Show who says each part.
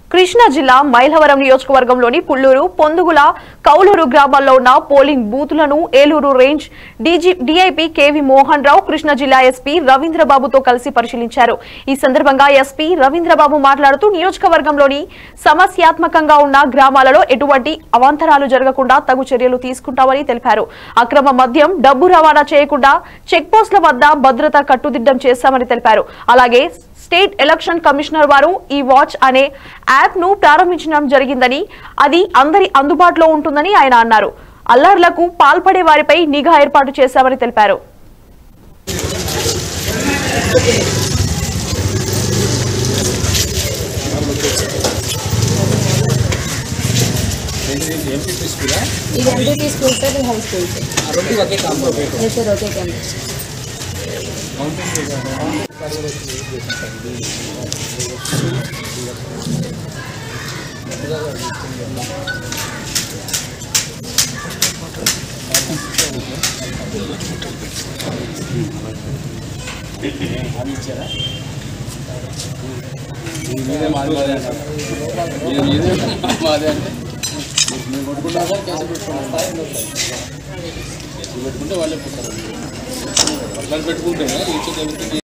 Speaker 1: కృష్ణా జిల్లా మైలవరం నియోజకవర్గంలోని పుల్లూరు పొందుగుల కౌలూరు గ్రామాల్లో ఉన్న పోలింగ్ బూతులను Eluru range DG DIP K V Mohan Rao Krishna జిల్లా ఎస్పీ రవీంద్రబాబుతో కలిసి పరిశీలించారు ఈ సందర్భంగా ఎస్పీ రవీంద్రబాబు మాట్లాడుతూ నియోజకవర్గంలోని సమస్యాత్మకంగా ఉన్న గ్రామాలలో ఎటువంటి అవాంతరాలు జరగకుండా తగు చర్యలు తీసుకుంటామని తెలిపారు అక్రమ మద్యం డబ్బు రవాణా చేయకుండా చెక్ పోస్టుల వద్ద భద్రత కట్టుదిట్టం చేశామని తెలిపారు అలాగే స్టేట్ ఎలక్షన్ కమిషనర్ వారు ఈ వాచ్ అనే యాప్ ను ప్రారంభించడం జరిగిందని అది అందరి అందుబాటులో ఉంటుందని ఆయన అన్నారు అల్లర్లకు పాల్పడే వారిపై నిఘా ఏర్పాటు చేశామని తెలిపారు
Speaker 2: ఇది ఎంపీపీ స్కూల్ సార్ ఇది హై స్కూల్ సార్
Speaker 3: రెండు ఒకే compound
Speaker 2: yes sir okay campus
Speaker 3: మీదే మాది మాదే అంటారు మీదే మీదే మాదే అంటే మేము కొట్టుకుంటా సార్ కేసు పెట్టుకున్నాం కేసు పెట్టుకుంటే వాళ్ళే పోతారు అట్లా పెట్టుకుంటే ఇచ్చేది